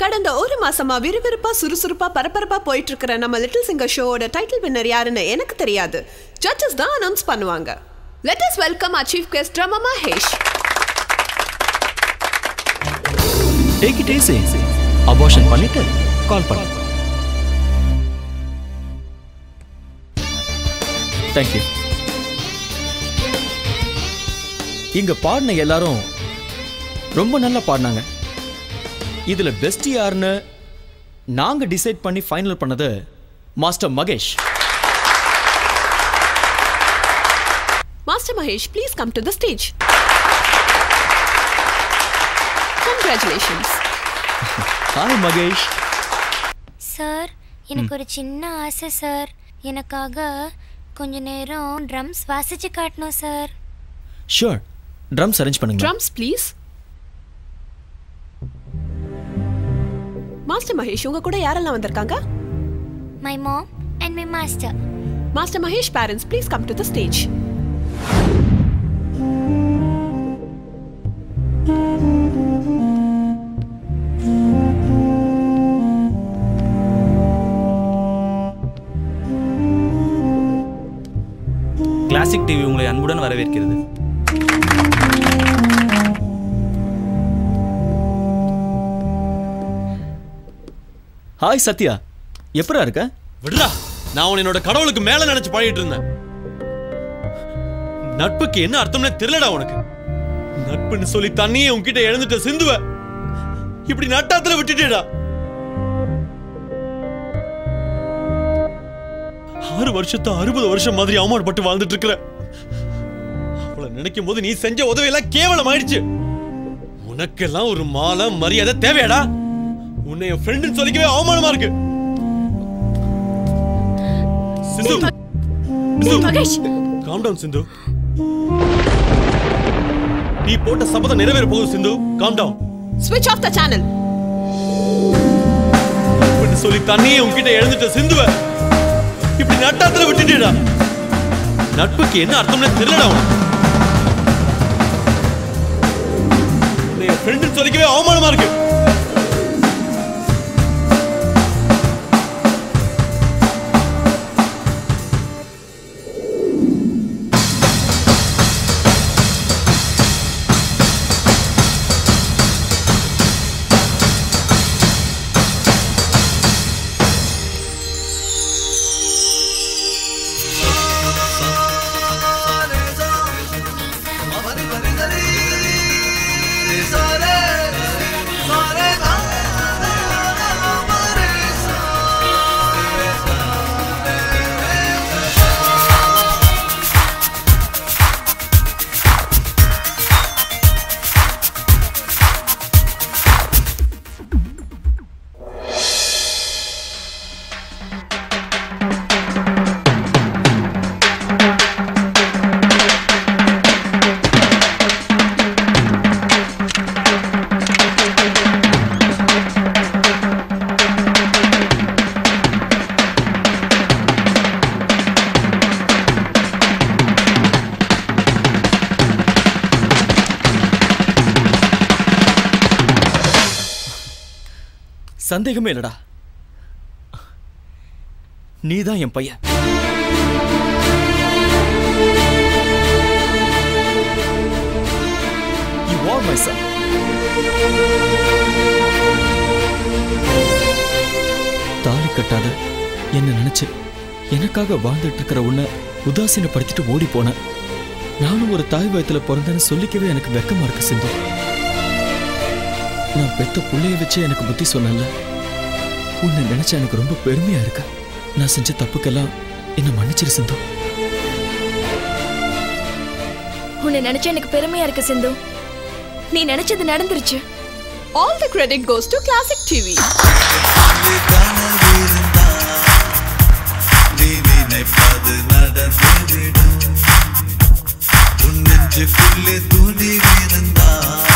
கடந்த ஒரு மாசமா விறுவிறுப்பா சுறுசுறுப்பா பரபரப்பா போயிட்டு இருக்கிற நம்ம லிட்டில் சிங்கர் ஷோவோட டைட்டில் வின்னர் யாருன்னு எனக்கு தெரியாது ஜட்ஜஸ் தான் அனௌன்ஸ் பண்ணுவாங்க let us welcome our chief guest Rama Mahesh take it easy abortion பண்ணிட்டு கால் பண்ணு தேங்க்யூ இங்க பாடின எல்லாரும் ரொம்ப நல்லா பாடினாங்க இதுல பெஸ்ட் யாருன்னு நாங்க டிசைட் பண்ணி ஃபைனல் பண்ணது master Mahesh master Mahesh please come to the stage congratulations hi Mahesh sir எனக்கு ஒரு சின்ன ஆசை சார் எனக்காக கொஞ்ச நேரம் ட்ரம்ஸ் வாசிச்சு காட்டணும் சார் ஷூர் ட்ரம்ஸ் அரேஞ்ச் பண்ணுங்க ட்ரம்ஸ் ப்ளீஸ் மாஸ்டர் மகேஷ் உங்க கூட யாரெல்லாம் வந்திருக்காங்க my mom and my master master Mahesh parents please come to the stage classic TV உங்களை அன்புடன் வரவேற்கிறது ஹாய் சத்யா எப்படா இருக்க விடுறா நான் உன்னை என்னோட கடவுளுக்கு மேல நினைச்சு பாடிட்டு இருந்தேன் நட்புக்கு என்ன அர்த்தம்னே தெரியலடா உனக்கு நட்புன்னு சொல்லி தண்ணியே உன்கிட்ட எழுந்துட்ட சிந்துவ இப்படி நட்டாத்துல விட்டுட்டேடா ஆறு வருஷத்தை அறுபது வருஷம் மாதிரி அவமானப்பட்டு வாழ்ந்துட்டு இருக்கிற அவளை நினைக்கும் போது நீ செஞ்ச உதவியெல்லாம் கேவலம் ஆயிடுச்சு உனக்கெல்லாம் ஒரு மாலை மரியாதை தேவையாடா உன்னை என் ஃப்ரெண்டுன்னு சொல்லிக்கவே அவமானமா இருக்கு சிந்து சிந்து மகேஷ் காம் டவுன் சிந்து நீ போட்ட சபதம் நிறைவேற போகுது சிந்து காம் டவுன் ஸ்விட்ச் ஆஃப் த சேனல் சொல்லி தண்ணியே உன்கிட்ட எழுந்துட்ட சிந்துவ இப்படி நட்டாத்துல விட்டுட்டேடா நட்புக்கு என்ன அர்த்தம்னே தெரியலடா உனக்கு உன்னை என் ஃப்ரெண்டுன்னு சொல்லிக்கவே அவமானமா இருக்கு சந்தேகமே இல்லடா நீதான் என் பையன் You are my son. தாலி கட்டாத என்ன நினைச்சு எனக்காக வாழ்ந்துட்டு இருக்கிற உன்னை உதாசீனப்படுத்திட்டு ஓடி போனேன் நானும் ஒரு தாய் வயத்துல பிறந்தேன்னு சொல்லிக்கவே எனக்கு வெக்கமா இருக்கு சிந்து நான் பெத்த புள்ளைய வச்சு எனக்கு புத்தி சொன்னல உன்னை நினைச்சா எனக்கு ரொம்ப பெருமையா இருக்கு நான் செஞ்ச தப்புக்கெல்லாம் என்ன மன்னிச்சிரு சிந்து உன்னை நினைச்சா எனக்கு பெருமையா இருக்கு சிந்து நீ நினைச்சது நடந்துருச்சு all the credit goes to classic TV நீ நினைப்பது நடந்துவிடும் உன் நெஞ்சுக்குள்ளே துணிவிருந்தால்